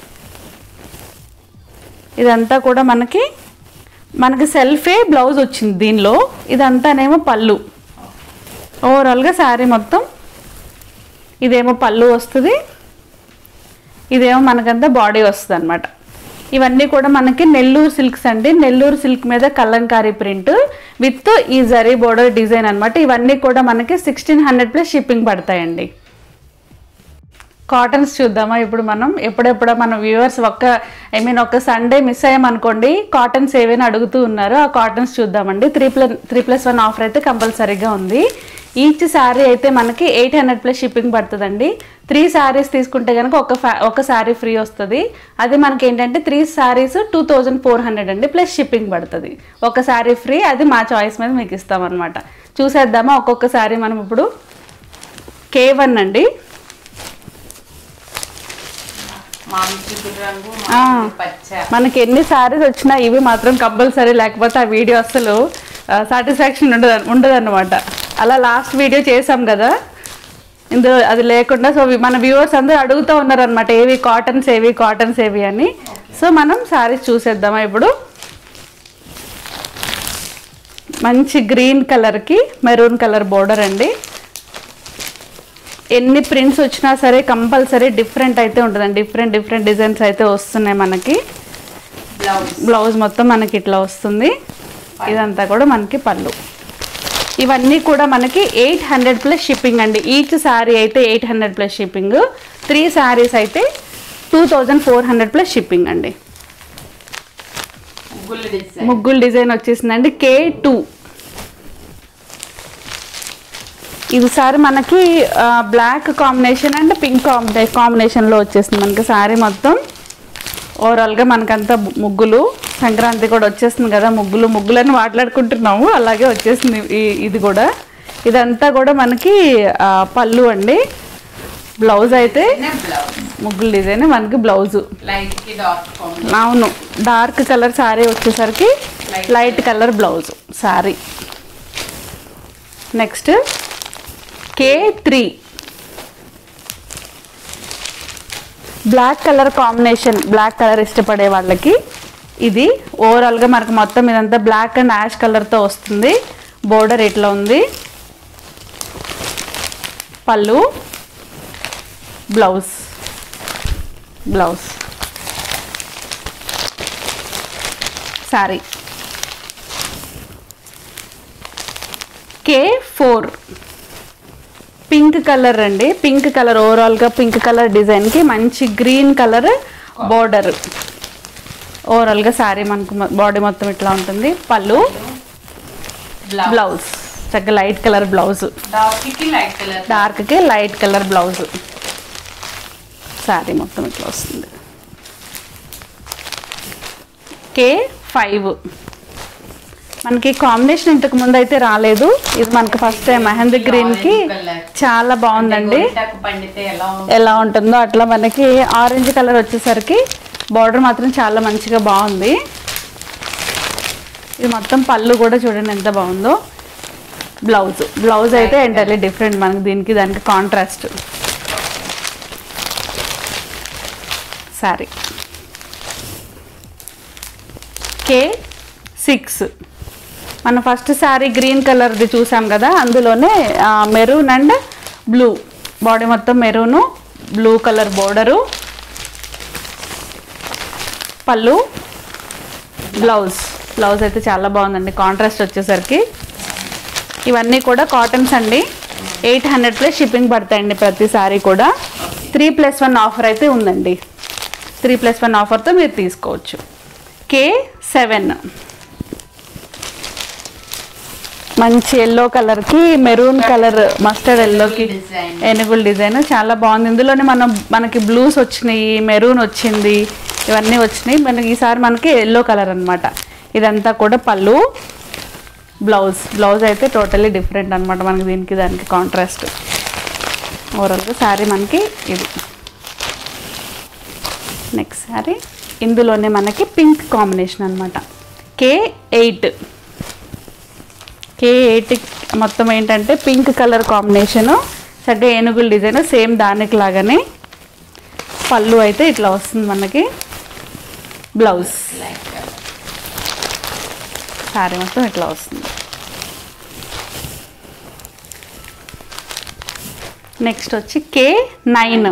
ఇదంతా కూడా మనకి మనకి సెల్ఫే బ్లౌజ్ వచ్చింది దీనిలో ఇదంతానేమో పళ్ళు ఓవరాల్గా శారీ మొత్తం ఇదేమో పళ్ళు వస్తుంది ఇదేమో మనకంతా బాడీ వస్తుంది అనమాట ఇవన్నీ కూడా మనకి నెల్లూరు సిల్క్స్ అండి నెల్లూరు సిల్క్ మీద కలంకారీ ప్రింట్ విత్ ఈ జరీ బోర్డర్ డిజైన్ అన్నమాట ఇవన్నీ కూడా మనకి సిక్స్టీన్ హండ్రెడ్ ప్లస్ షిప్పింగ్ పడతాయండి కాటన్స్ చూద్దామా ఇప్పుడు మనం ఎప్పుడెప్పుడో మన వ్యూవర్స్ ఒక్క ఐ మీన్ ఒక్క సండే మిస్ అయ్యామనుకోండి కాటన్స్ ఏవైనా అడుగుతూ ఉన్నారు ఆ కాటన్స్ చూద్దామండి three plus three plus one offer అయితే కంపల్సరీగా ఉంది ఈచ్ శారీ అయితే మనకి ఎయిట్ హండ్రెడ్ ప్లస్ షిప్పింగ్ పడుతుందండి త్రీ శారీస్ తీసుకుంటే కనుక ఒక ఫ్యా ఒక శారీ ఫ్రీ వస్తుంది అది మనకి ఏంటంటే three saris two thousand four hundred అండి ప్లస్ షిప్పింగ్ పడుతుంది ఒక శారీ ఫ్రీ అది మా చాయిస్ మీద మీకు ఇస్తామన్నమాట చూసేద్దామా ఒక్కొక్క శారీ మనం ఇప్పుడు కే వన్ అండి మామిడి చిగురు రంగు ఆ. మామిడి పచ్చ మనకి ఎన్ని సారీస్ వచ్చినా ఇవి మాత్రం కంపల్సరీ లేకపోతే ఆ వీడియో అసలు సాటిస్ఫాక్షన్ ఉండదు ఉండదు అనమాట అలా లాస్ట్ వీడియో చేసాం కదా ఇందులో అది లేకుండా సో మన వ్యూవర్స్ అందరూ అడుగుతూ ఉన్నారు అనమాట ఏవి కాటన్స్ ఏవి కాటన్స్ ఏవి అని సో మనం సారీస్ చూసేద్దామా ఇప్పుడు మంచి గ్రీన్ కలర్కి మెరూన్ కలర్ బోర్డర్ అండి ఎన్ని ప్రింట్స్ వచ్చినా సరే కంపల్సరీ డిఫరెంట్ అయితే ఉంటుందండి డిఫరెంట్ డిఫరెంట్ డిజైన్స్ అయితే వస్తున్నాయి మనకి బ్లౌజ్ బ్లౌజ్ మొత్తం మనకి ఇట్లా వస్తుంది ఇదంతా కూడా మనకి పళ్ళు ఇవన్నీ కూడా మనకి ఎయిట్ హండ్రెడ్ ప్లస్ షిప్పింగ్ అండి ఈచ్ శారీ అయితే eight hundred plus shipping three saris అయితే two thousand four hundred plus shipping అండి ముగ్గులు డిజైన్ ముగ్గులు డిజైన్ వచ్చేసిందండి కే టూ ఇది సారి మనకి బ్లాక్ కాంబినేషన్ అండ్ పింక్ కాంబినే కాంబినేషన్లో వచ్చేసింది మనకి సారీ మొత్తం ఓవరాల్గా మనకంతా ముగ్గులు సంక్రాంతి కూడా వచ్చేస్తుంది కదా ముగ్గులు ముగ్గులని మాట్లాడుకుంటున్నాము అలాగే వచ్చేసింది ఈ- ఇది కూడా ఇదంతా కూడా మనకి ఆ, పళ్ళు అండి బ్లౌజ్ అయితే బ్లౌజ్ ముగ్గులు డిజైన్ మనకి బ్లౌజు లైట్ కి డార్క్ కాంబినేషన్ అవును డార్క్ కలర్ శారీ వచ్చేసరికి light colour blouse sari next K three black colour combination black colour ఇష్టపడే వాళ్ళకి ఇది ఓవరాల్గా మనకు మొత్తం ఇదంతా బ్లాక్ అండ్ యాష్ కలర్తో వస్తుంది బోర్డర్ ఇట్లా ఉంది పళ్ళు blouse blouse sari K four pink colour అండి పింక్ కలర్ ఓవరాల్గా పింక్ కలర్ డిజైన్కి మంచి గ్రీన్ కలర్ బోర్డర్ ఓవరాల్గా శారీ మనకు బాడీ మొత్తం ఇట్లా ఉంటుంది పళ్ళు బ్లౌజ్ బ్లౌజ్ చక్కగా లైట్ కలర్ బ్లౌజ్ డార్క్ కి లైట్ కలర్ డార్క్కి లైట్ కలర్ బ్లౌజ్ శారీ మొత్తం ఇట్లా వస్తుంది కే ఫైవ్ మనకి కాంబినేషన్ ఇంతకు ముందు అయితే రాలేదు ఇది మనకి ఫస్ట్ టైం మెహందీ గ్రీన్ కి చాలా బాగుందండి గోరింటాకు పండితే ఎలా ఉంటుంది ఎలా ఉంటుందో అట్లా మనకి ఆరెంజ్ కలర్ వచ్చేసరికి బార్డర్ మాత్రం చాలా మంచిగా బాగుంది ఇది మొత్తం పళ్ళు కూడా చూడండి ఎంత బాగుందో బ్లౌజ్ బ్లౌజ్ అయితే ఎంటర్లీ డిఫరెంట్ మనకి దీనికి దానికి కాంట్రాస్ట్ సారీ కే సిక్స్ మన ఫస్ట్ శారీ గ్రీన్ కలర్ది చూసాం కదా అందులోనే మెరూన్ అండ్ బ్లూ బాడీ మొత్తం మెరూను బ్లూ కలర్ బోర్డరు పళ్ళు బ్లౌజ్ బ్లౌజ్ అయితే చాలా బాగుందండి కాంట్రాస్ట్ వచ్చేసరికి ఇవన్నీ కూడా కాటన్స్ అండి ఎయిట్ హండ్రెడ్ ప్లస్ షిప్పింగ్ పడతాయండి ప్రతి సారీ కూడా త్రీ ప్లస్ వన్ ఆఫర్ అయితే ఉందండి త్రీ ప్లస్ వన్ ఆఫర్తో మీరు తీసుకోవచ్చు కే సెవెన్ మంచి ఎల్లో కలర్కి మెరూన్ కలర్ మస్టర్డ్ ఎల్లోకి డిజైన్ ఏనుగుల డిజైన్ చాలా బాగుంది ఇందులోనే మనం మనకి బ్లూస్ వచ్చినాయి మెరూన్ వచ్చింది ఇవన్నీ వచ్చినాయి మనకి ఈసారి మనకి ఎల్లో కలర్ అన్నమాట ఇదంతా కూడా పళ్ళు బ్లౌజ్ బ్లౌజ్ అయితే టోటలీ డిఫరెంట్ అన్నమాట మనకి దీనికి దానికి కాంట్రాస్ట్ ఓవరాల్గా శారీ మనకి ఇది నెక్స్ట్ శారీ ఇందులోనే మనకి పింక్ కాంబినేషన్ అనమాట కే ఎయిట్ కే ఎయిట్ మొత్తం ఏంటంటే పింక్ కలర్ కాంబినేషను చక్కగా ఏనుగుల డిజైన్ సేమ్ దానికి లాగానే పళ్ళు అయితే ఇట్లా వస్తుంది మనకి బ్లౌజ్ లైక్ శారీ మొత్తం ఇట్లా వస్తుంది నెక్స్ట్ వచ్చి కే నైన్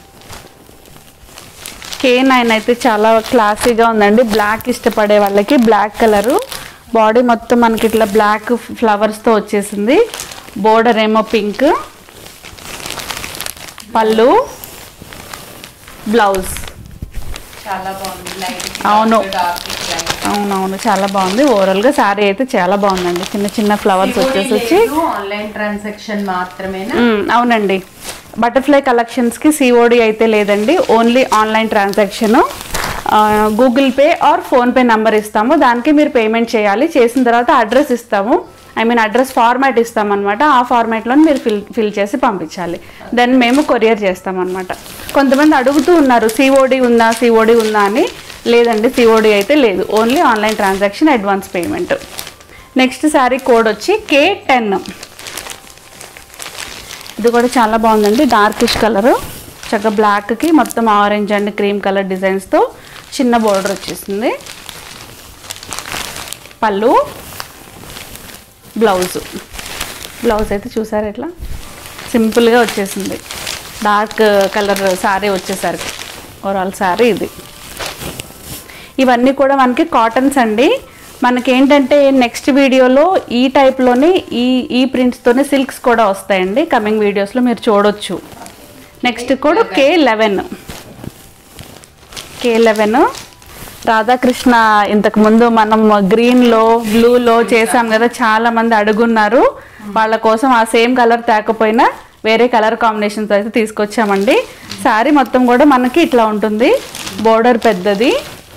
కే నైన్ అయితే చాలా క్లాసీగా ఉందండి బ్లాక్ ఇష్టపడే వాళ్ళకి బ్లాక్ కలరు బాడీ మొత్తం మనకి ఇట్లా బ్లాక్ ఫ్లవర్స్తో వచ్చేసింది బోర్డర్ ఏమో పింక్ పళ్ళు బ్లౌజ్ చాలా బాగుంది లైట్ అవును. డార్క్ లైట్ అవునవును చాలా బాగుంది ఓవరాల్గా శారీ అయితే చాలా బాగుందండి చిన్న చిన్న ఫ్లవర్స్ వచ్చేసి వచ్చి ఆన్లైన్ ట్రాన్సాక్షన్ మాత్రమేనా మ్మ్, అవునండి బటర్ఫ్లై కలెక్షన్స్కి సిఓడి అయితే లేదండి only online transaction Google Pay or PhonePe number ఇస్తాము దానికి మీరు పేమెంట్ చేయాలి చేసిన తర్వాత అడ్రస్ ఇస్తాము ఐ మీన్ అడ్రస్ ఫార్మాట్ ఇస్తామన్నమాట ఆ ఫార్మాట్లో మీరు ఫిల్ ఫిల్ చేసి పంపించాలి దెన్ మేము కొరియర్ చేస్తామన్నమాట కొంతమంది అడుగుతూ ఉన్నారు సిఓడి ఉందా సిఓడి ఉందా అని లేదండి సిఓడి అయితే లేదు only online transaction advance payment next sari code వచ్చి కే టెన్ ఇది కూడా చాలా బాగుందండి డార్కిష్ కలర్ చక్కగా బ్లాక్కి మొత్తం ఆరెంజ్ అండ్ క్రీమ్ కలర్ డిజైన్స్తో చిన్న బోర్డర్ వచ్చేసింది పళ్ళు బ్లౌజ్ బ్లౌజ్ అయితే చూసారు ఎట్లా సింపుల్గా వచ్చేసింది డార్క్ కలర్ శారీ వచ్చేసరికి ఓవరాల్ శారీ ఇది ఇవన్నీ కూడా మనకి కాటన్స్ అండి మనకి ఏంటంటే నెక్స్ట్ వీడియోలో ఈ టైప్లోనే ఈ ఈ ప్రింట్స్తోనే సిల్క్స్ కూడా వస్తాయండి కమింగ్ వీడియోస్లో మీరు చూడొచ్చు నెక్స్ట్ కూడా K eleven K eleven Radhakrishna ఇంతకు ముందు మనం గ్రీన్లో బ్లూలో చేసాం కదా చాలా మంది అడుగున్నారు వాళ్ళ కోసం ఆ సేమ్ కలర్ తేకపోయినా వేరే కలర్ కాంబినేషన్తో అయితే తీసుకొచ్చామండి శారీ మొత్తం కూడా మనకి ఇట్లా ఉంటుంది బోర్డర్ పెద్దది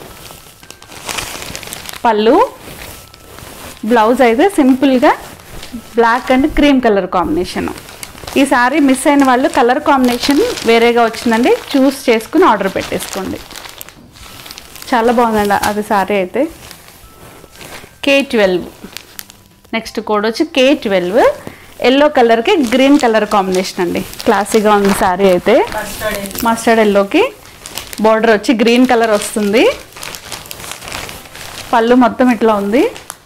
పళ్ళు బ్లౌజ్ అయితే సింపుల్గా black and cream colour combination ఈ సారీ మిస్ అయిన వాళ్ళు కలర్ కాంబినేషన్ వేరేగా వచ్చిందండి చూస్ చేసుకుని ఆర్డర్ పెట్టేసుకోండి చాలా బాగుందండి అది సారీ అయితే కే ట్వెల్వ్ నెక్స్ట్ కోడ్ వచ్చి కే ట్వెల్వ్ ఎల్లో కలర్కి గ్రీన్ కలర్ కాంబినేషన్ అండి క్లాసీగా ఉంది సారీ అయితే కస్టర్డ్ మస్టర్డ్ ఎల్లోకి బార్డర్ వచ్చి గ్రీన్ కలర్ వస్తుంది పళ్ళు మొత్తం ఇట్లా ఉంది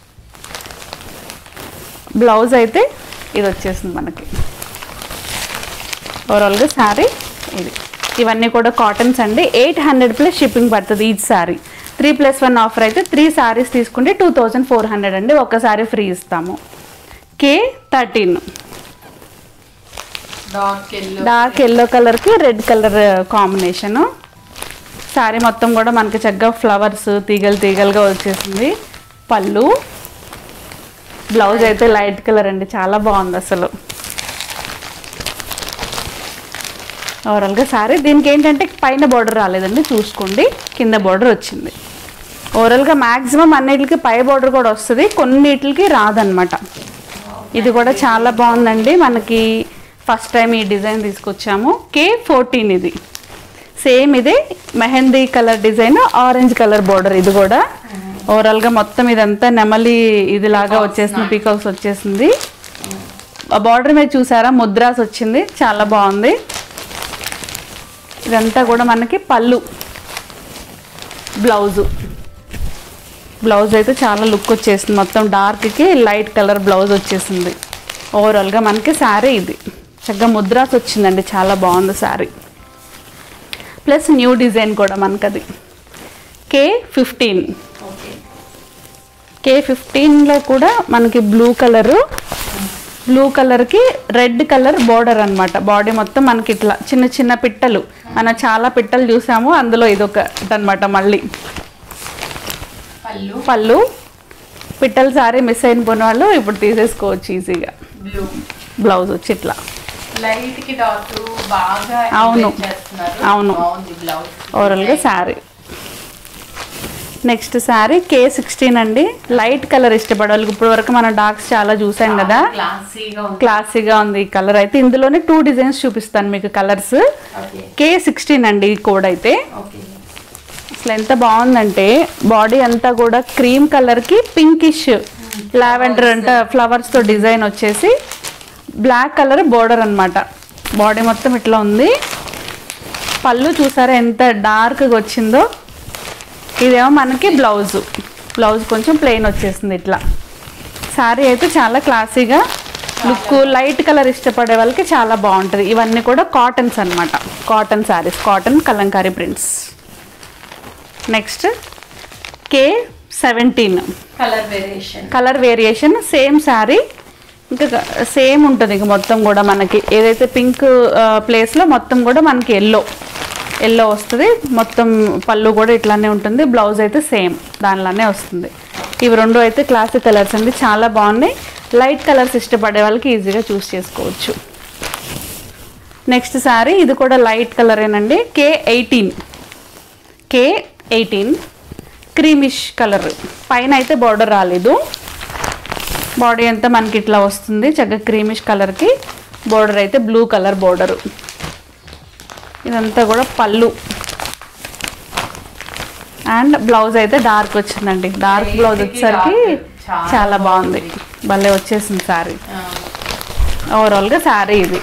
బ్లౌజ్ అయితే ఇది వచ్చేసింది మనకి ఓవరాల్గా శారీ ఇది ఇవన్నీ కూడా కాటన్స్ అండి ఎయిట్ హండ్రెడ్ ప్లస్ షిప్పింగ్ పడుతుంది each sari three plus one offer అయితే త్రీ శారీస్ తీసుకుంటే టూ థౌజండ్ ఫోర్ హండ్రెడ్ అండి ఒక శారీ ఫ్రీ ఇస్తాము K thirteen dark yellow dark yellow కలర్కి రెడ్ కలర్ కాంబినేషను శారీ మొత్తం కూడా మనకి చక్కగా ఫ్లవర్స్ తీగలు తీగలుగా వచ్చేసింది పళ్ళు బ్లౌజ్ అయితే లైట్ కలర్ అండి చాలా బాగుంది అసలు ఓవరాల్గా శారీ దీనికి ఏంటంటే పైన బార్డర్ రాలేదండి చూసుకోండి కింద బార్డర్ వచ్చింది ఓవరాల్గా మ్యాక్సిమం అన్నిటికి పై బార్డర్ కూడా వస్తుంది కొన్నిటికి రాదనమాట ఇది కూడా చాలా బాగుందండి మనకి ఫస్ట్ టైం ఈ డిజైన్ తీసుకొచ్చాము కే ఫోర్టీన్ ఇది సేమ్ ఇది mehndi colour design orange colour border ఇది కూడా ఓవరాల్గా మొత్తం ఇదంతా నెమలి ఇది లాగా వచ్చేసింది పీకాక్స్ వచ్చేసింది ఆ బార్డర్ మీద చూసారా ముద్రాస్ వచ్చింది చాలా బాగుంది ఇదంతా కూడా మనకి పళ్ళు బ్లౌజు బ్లౌజ్ అయితే చాలా లుక్ వచ్చేసింది మొత్తం డార్క్కి లైట్ కలర్ బ్లౌజ్ వచ్చేసింది ఓవరాల్గా మనకి శారీ ఇది చక్కగా ముద్రాస్ వచ్చిందండి చాలా బాగుంది శారీ ప్లస్ న్యూ డిజైన్ కూడా మనకి అది కే ఫిఫ్టీన్ ఓకే కే ఫిఫ్టీన్లో కూడా మనకి బ్లూ కలరు బ్లూ కలర్కి రెడ్ కలర్ బార్డర్ అన్నమాట బాడీ మొత్తం మనకి ఇట్లా చిన్న చిన్న పిట్టలు మనం చాలా పిట్టలు చూసాము అందులో ఇదొకటి అనమాట మళ్ళీ పళ్ళు పళ్ళు పిట్టల సారీ మిస్ అయిన పోయిన వాళ్ళు ఇప్పుడు తీసేసుకోవచ్చు ఈజీగా బ్లూ బ్లౌజ్ వచ్చి ఇట్లా లైట్ కి డాట్ బాగా అవును. enjoy చేస్తున్నారు అవును. బాగుంది బ్లౌజ్ ఓవరాల్గా sari next sari K sixteen అండి లైట్ కలర్ ఇష్టపడే వాళ్ళకి ఇప్పుడు వరకు మనం డార్క్స్ చాలా చూసాం కదా క్లాసీగా ఉంది క్లాసీగా ఉంది ఈ కలర్ అయితే ఇందులోనే టూ డిజైన్స్ చూపిస్తాను మీకు కలర్స్ ఓకే కే సిక్స్టీన్ అండి ఈ కోడ్ అయితే ఓకే అసలు ఎంత బాగుందంటే బాడీ అంతా కూడా క్రీమ్ కలర్కి పింకిష్ లావెండర్ అంటే ఫ్లవర్స్తో డిజైన్ వచ్చేసి బ్లాక్ కలర్ బోర్డర్ అన్నమాట బాడీ మొత్తం ఇట్లా ఉంది పళ్ళు చూసారా ఎంత డార్క్గా వచ్చిందో ఇదేమో మనకి బ్లౌజ్ బ్లౌజ్ కొంచెం ప్లెయిన్ వచ్చేసింది ఇట్లా శారీ అయితే చాలా క్లాసీగా లుక్ లైట్ కలర్ ఇష్టపడే వాళ్ళకి చాలా బాగుంటుంది ఇవన్నీ కూడా కాటన్స్ అన్నమాట cotton saris cotton Kalamkari prints next K seventeen colour variation colour variation same sari ఇంకా సేమ్ ఉంటుంది ఇంక మొత్తం కూడా మనకి ఏదైతే పింక్ ప్లేస్లో మొత్తం కూడా మనకి ఎల్లో ఎల్లో వస్తుంది మొత్తం పళ్ళు కూడా ఇట్లానే ఉంటుంది బ్లౌజ్ అయితే సేమ్ దానిలానే వస్తుంది ఇవి రెండు అయితే క్లాసిక్ కలర్స్ అండి చాలా బాగున్నాయి లైట్ కలర్స్ ఇష్టపడే వాళ్ళకి ఈజీగా చూస్ చేసుకోవచ్చు నెక్స్ట్ శారీ ఇది కూడా లైట్ కలరేనండి K eighteen K eighteen creamish colour పైన అయితే బార్డర్ రాలేదు బాడీ అంతా మనకి ఇట్లా వస్తుంది చక్కగా క్రీమిష్ కలర్కి బోర్డర్ అయితే బ్లూ కలర్ బోర్డరు ఇదంతా కూడా పళ్ళు అండ్ బ్లౌజ్ అయితే డార్క్ వచ్చిందండి డార్క్ బ్లౌజ్ వచ్చేసరికి చాలా చాలా బాగుంది భలే వచ్చేసింది శారీ ఓవరాల్గా శారీ ఇది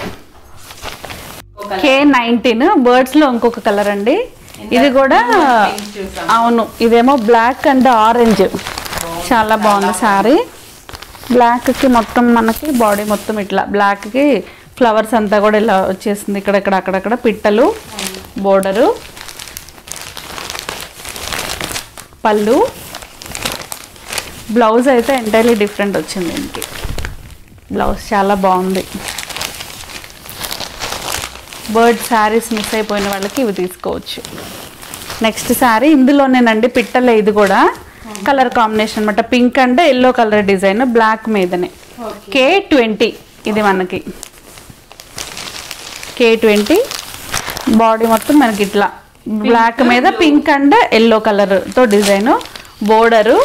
కే నైన్టీన్ బర్డ్స్లో ఇంకొక కలర్ అండి ఇది కూడా pink చూసాం. అవును ఇదేమో బ్లాక్ అండ్ ఆరెంజ్ చాలా బాగుంది శారీ బ్లాక్కి మొత్తం మనకి బాడీ మొత్తం ఇట్లా బ్లాక్కి ఫ్లవర్స్ అంతా కూడా ఇలా వచ్చేసింది ఇక్కడక్కడ అక్కడక్కడ పిట్టలు బోర్డరు పళ్ళు బ్లౌజ్ అయితే ఎంటైర్లీ డిఫరెంట్ వచ్చింది దీనికి బ్లౌజ్ చాలా బాగుంది బర్డ్ శారీస్ మిస్ అయిపోయిన వాళ్ళకి ఇవి తీసుకోవచ్చు నెక్స్ట్ శారీ ఇందులోనేనండి పిట్టలే ఇది కూడా కలర్ కాంబినేషన్ అనమాట పింక్ అంటే ఎల్లో కలర్ డిజైన్ బ్లాక్ మీదనే కే ట్వంటీ ఇది మనకి కే ట్వంటీ బాడీ మొత్తం మనకి ఇట్లా బ్లాక్ మీద పింక్ అండ్ ఎల్లో కలర్తో డిజైన్ బోర్డరు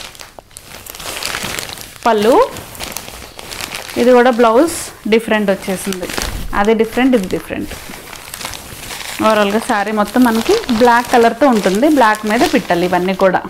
పళ్ళు ఇది కూడా బ్లౌజ్ డిఫరెంట్ వచ్చేసింది అది డిఫరెంట్ ఇది డిఫరెంట్ ఓవరాల్గా శారీ మొత్తం మనకి బ్లాక్ కలర్తో ఉంటుంది బ్లాక్ మీద పిట్టలు ఇవన్నీ కూడా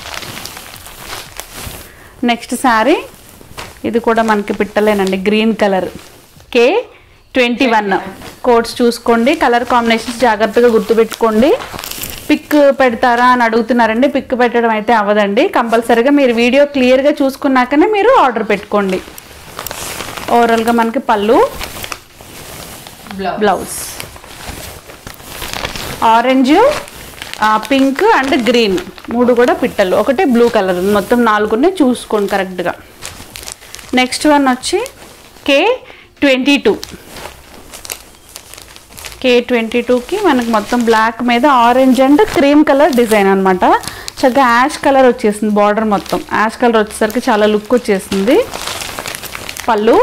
నెక్స్ట్ శారీ ఇది కూడా మనకి పిట్టలేనండి green colour K twenty one codes చూసుకోండి కలర్ కాంబినేషన్స్ జాగ్రత్తగా గుర్తుపెట్టుకోండి పిక్ పెడతారా అని అడుగుతున్నారండి పిక్ పెట్టడం అయితే అవ్వదండి కంపల్సరీగా మీరు వీడియో క్లియర్గా చూసుకున్నాకనే మీరు ఆర్డర్ పెట్టుకోండి ఓవరాల్గా మనకి పళ్ళు blouse blouse orange pink and green మూడు కూడా పిట్టలు ఒకటే బ్లూ కలర్ మొత్తం నాలుగునే చూసుకోండి కరెక్ట్గా నెక్స్ట్ వన్ వచ్చి K twenty two K twenty టూకి మనకి మొత్తం బ్లాక్ మీద orange and cream colour design అనమాట చక్కగా యాష్ కలర్ వచ్చేసింది బార్డర్ మొత్తం యాష్ కలర్ వచ్చేసరికి చాలా లుక్ వచ్చేసింది పళ్ళు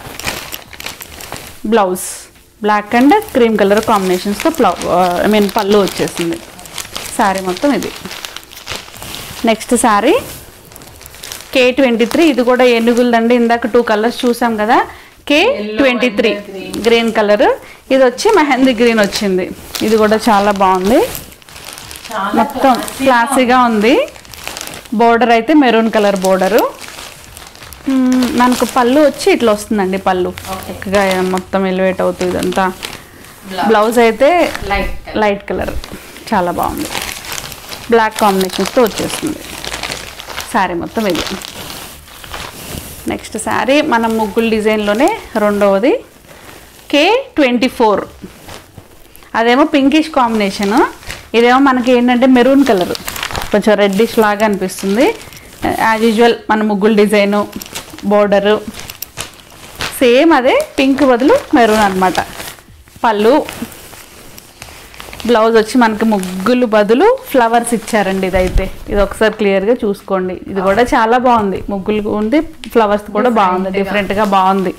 blouse black and cream colour కాంబినేషన్స్తో ప్లౌ ఐ మీన్ పళ్ళు వచ్చేసింది శారీ మొత్తం ఇది next sari K twenty three ఇది కూడా ఏనుగులదండి ఇందాక టూ కలర్స్ చూసాం కదా K twenty three green colour ఇది వచ్చి మెహందీ గ్రీన్ వచ్చింది ఇది కూడా చాలా బాగుంది చాలా మొత్తం క్లాసీగా ఉంది బోర్డర్ అయితే మెరూన్ కలర్ బోర్డరు మనకు పళ్ళు వచ్చి ఇట్లా వస్తుందండి పళ్ళు చక్కగా మొత్తం ఎలివేట్ అవుతుంది ఇదంతా బ్లౌజ్ అయితే లైట్ లైట్ కలర్ చాలా బాగుంది బ్లాక్ కాంబినేషన్స్తో వచ్చేస్తుంది శారీ మొత్తం ఇది నెక్స్ట్ శారీ మనం ముగ్గులు డిజైన్లోనే రెండవది కే ట్వంటీ ఫోర్ అదేమో పింకిష్ కాంబినేషన్ ఇదేమో మనకి ఏంటంటే మెరూన్ కలర్ కొంచెం రెడ్డిష్ లాగా అనిపిస్తుంది యాజ్ యూజువల్ మన ముగ్గులు డిజైను బోర్డరు సేమ్ అదే పింక్ బదులు మెరూన్ అనమాట పళ్ళు బ్లౌజ్ వచ్చి మనకి ముగ్గులు బదులు ఫ్లవర్స్ ఇచ్చారండి ఇదైతే ఇది ఒకసారి క్లియర్గా చూసుకోండి ఇది కూడా చాలా బాగుంది ముగ్గులు ఉంది ఫ్లవర్స్ కూడా బాగుంది డిఫరెంట్గా బాగుంది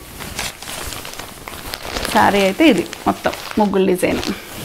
శారీ అయితే ఇది మొత్తం ముగ్గులు డిజైన్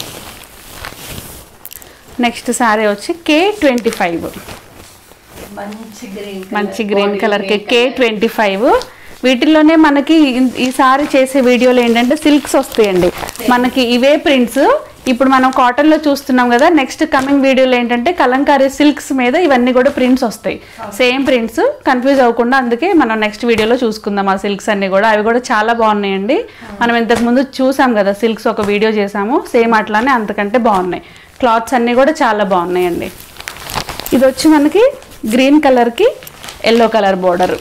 నెక్స్ట్ శారీ వచ్చి కే ట్వంటీ ఫైవ్ మంచి గ్రీన్ మంచి గ్రీన్ కలర్కి కే ట్వంటీ ఫైవ్ వీటిల్లోనే మనకి ఇన్- ఈసారి చేసే వీడియోలో ఏంటంటే సిల్క్స్ వస్తాయండి మనకి ఇవే ప్రింట్స్ ఇప్పుడు మనం కాటన్లో చూస్తున్నాం కదా నెక్స్ట్ కమింగ్ వీడియోలో ఏంటంటే కలంకారీ సిల్క్స్ మీద ఇవన్నీ కూడా ప్రింట్స్ వస్తాయి సేమ్ ప్రింట్స్ కన్ఫ్యూజ్ అవ్వకుండా అందుకే మనం నెక్స్ట్ వీడియోలో చూసుకుందాం ఆ సిల్క్స్ అన్ని కూడా అవి కూడా చాలా బాగున్నాయండి మనం ఇంతకు ముందు చూసాం కదా సిల్క్స్ ఒక వీడియో చేసాము సేమ్ అట్లానే అంతకంటే బాగున్నాయి క్లాత్స్ అన్నీ కూడా చాలా బాగున్నాయండి ఇది వచ్చి మనకి గ్రీన్ కలర్కి ఎల్లో కలర్ బోర్డర్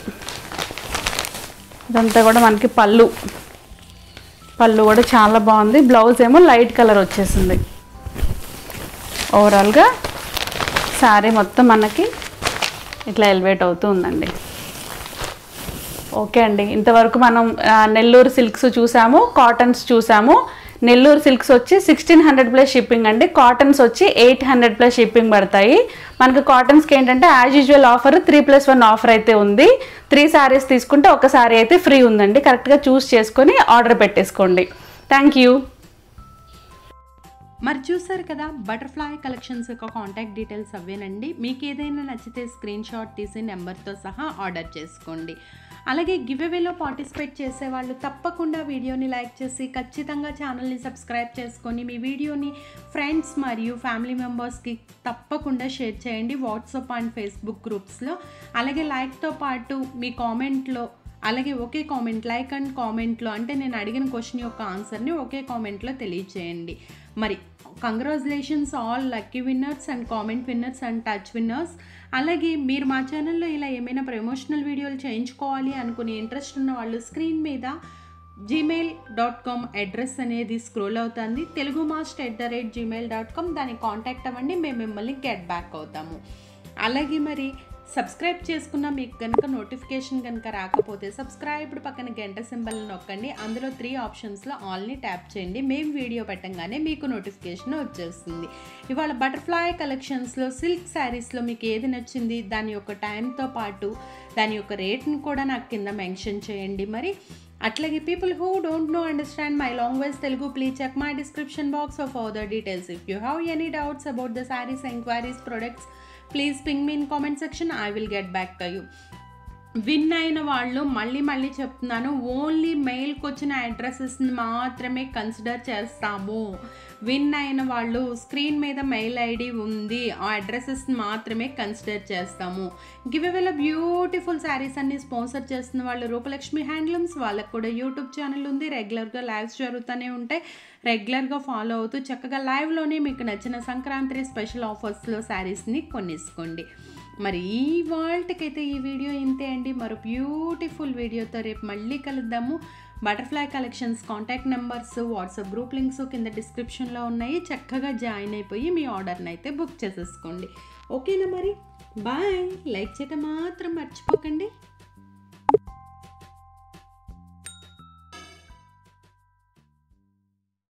ఇదంతా కూడా మనకి పళ్ళు పళ్ళు కూడా చాలా బాగుంది బ్లౌజ్ ఏమో లైట్ కలర్ వచ్చేసింది ఓవరాల్గా శారీ మొత్తం మనకి ఇట్లా ఎలివేట్ అవుతూ ఉందండి ఓకే అండి ఇంతవరకు మనం ఆ, నెల్లూరు సిల్క్స్ చూసాము కాటన్స్ చూసాము నెల్లూరు సిల్క్స్ వచ్చి సిక్స్టీన్ హండ్రెడ్ ప్లస్ షిప్పింగ్ అండి కాటన్స్ వచ్చి ఎయిట్ హండ్రెడ్ ప్లస్ షిప్పింగ్ పడతాయి మనకు కాటన్స్కి ఏంటంటే as usual offer three plus one offer అయితే ఉంది త్రీ శారీస్ తీసుకుంటే ఒక శారీ అయితే ఫ్రీ ఉందండి కరెక్ట్గా చూస్ చేసుకొని ఆర్డర్ పెట్టేసుకోండి థ్యాంక్ యూ మరి చూసారు కదా బటర్ఫ్లై కలెక్షన్స్ యొక్క కాంటాక్ట్ డీటెయిల్స్ అవేనండి మీకు ఏదైనా నచ్చితే స్క్రీన్ షాట్ తీసి నెంబర్తో సహా ఆర్డర్ చేసుకోండి అలాగే గివ్ అవేలో పార్టిసిపేట్ చేసే వాళ్ళు తప్పకుండా వీడియోని లైక్ చేసి ఖచ్చితంగా ఛానల్ని సబ్స్క్రైబ్ చేసుకొని మీ వీడియోని ఫ్రెండ్స్ మరియు ఫ్యామిలీ మెంబర్స్కి తప్పకుండా షేర్ చేయండి వాట్సాప్ అండ్ ఫేస్బుక్ గ్రూప్స్లో అలాగే లైక్తో పాటు మీ కామెంట్లో అలాగే ఒకే కామెంట్ లైక్ అండ్ కామెంట్లో అంటే నేను అడిగిన క్వశ్చన్ యొక్క ఆన్సర్ని ఒకే కామెంట్లో తెలియచేయండి మరి congratulations all lucky winners and comment winners and touch winners అలాగే మీరు మా ఛానల్లో ఇలా ఏమైనా ప్రమోషనల్ వీడియోలు చేయించుకోవాలి అనుకునే ఇంట్రెస్ట్ ఉన్న వాళ్ళు స్క్రీన్ మీద జీమెయిల్ డాట్ కామ్ అడ్రస్ అనేది స్క్రోల్ అవుతుంది Telugu mast at the rate Gmail dot com దానికి కాంటాక్ట్ అవ్వండి మేము మిమ్మల్ని గెట్ బ్యాక్ అవుతాము అలాగే మరి సబ్స్క్రైబ్ చేసుకున్న మీకు కనుక నోటిఫికేషన్ కనుక రాకపోతే సబ్స్క్రైబ్డ్ పక్కన గంట సింబల్ నొక్కండి అందులో త్రీ ఆప్షన్స్లో ఆల్ని ట్యాప్ చేయండి మేము వీడియో పెట్టంగానే మీకు నోటిఫికేషన్ వచ్చేస్తుంది ఇవాళ బటర్ఫ్లై కలెక్షన్స్లో సిల్క్ శారీస్లో మీకు ఏది నచ్చింది దాని యొక్క టైంతో పాటు దాని యొక్క రేట్ని కూడా నాకు కింద మెన్షన్ చేయండి మరి అట్లాగే people who don't know understand my language Telugu please check my description box of other details if you have any doubts about the saris enquiries products please ping me in comment section I will get back to you win అయిన వాళ్ళు మళ్ళీ మళ్ళీ చెప్తున్నాను only మెయిల్కి వచ్చిన అడ్రసెస్ని మాత్రమే consider చేస్తాము win అయిన వాళ్ళు స్క్రీన్ మీద మెయిల్ ఐడి ఉంది ఆ అడ్రసెస్ని మాత్రమే కన్సిడర్ చేస్తాము గివ్ అవేలో బ్యూటిఫుల్ శారీస్ అన్ని స్పాన్సర్ చేస్తున్న వాళ్ళు రూపలక్ష్మి హ్యాండ్లూమ్స్ వాళ్ళకు కూడా యూట్యూబ్ ఛానల్ ఉంది రెగ్యులర్గా లైవ్స్ జరుగుతూనే ఉంటాయి రెగ్యులర్గా ఫాలో అవుతూ చక్కగా లైవ్లోనే మీకు నచ్చిన సంక్రాంతి స్పెషల్ ఆఫర్స్లో శారీస్ని కొనేసుకోండి మరి ఈ వాల్ట్కైతే ఈ వీడియో ఇంతే అండి మరో బ్యూటిఫుల్ వీడియోతో రేపు మళ్ళీ కలుద్దాము butterfly collections contact numbers WhatsApp group links కింద డిస్క్రిప్షన్లో ఉన్నాయి చక్కగా జాయిన్ అయిపోయి మీ ఆర్డర్ని అయితే బుక్ చేసేసుకోండి ఓకేనా మరి బాయ్ లైక్ చేయటం మాత్రం మర్చిపోకండి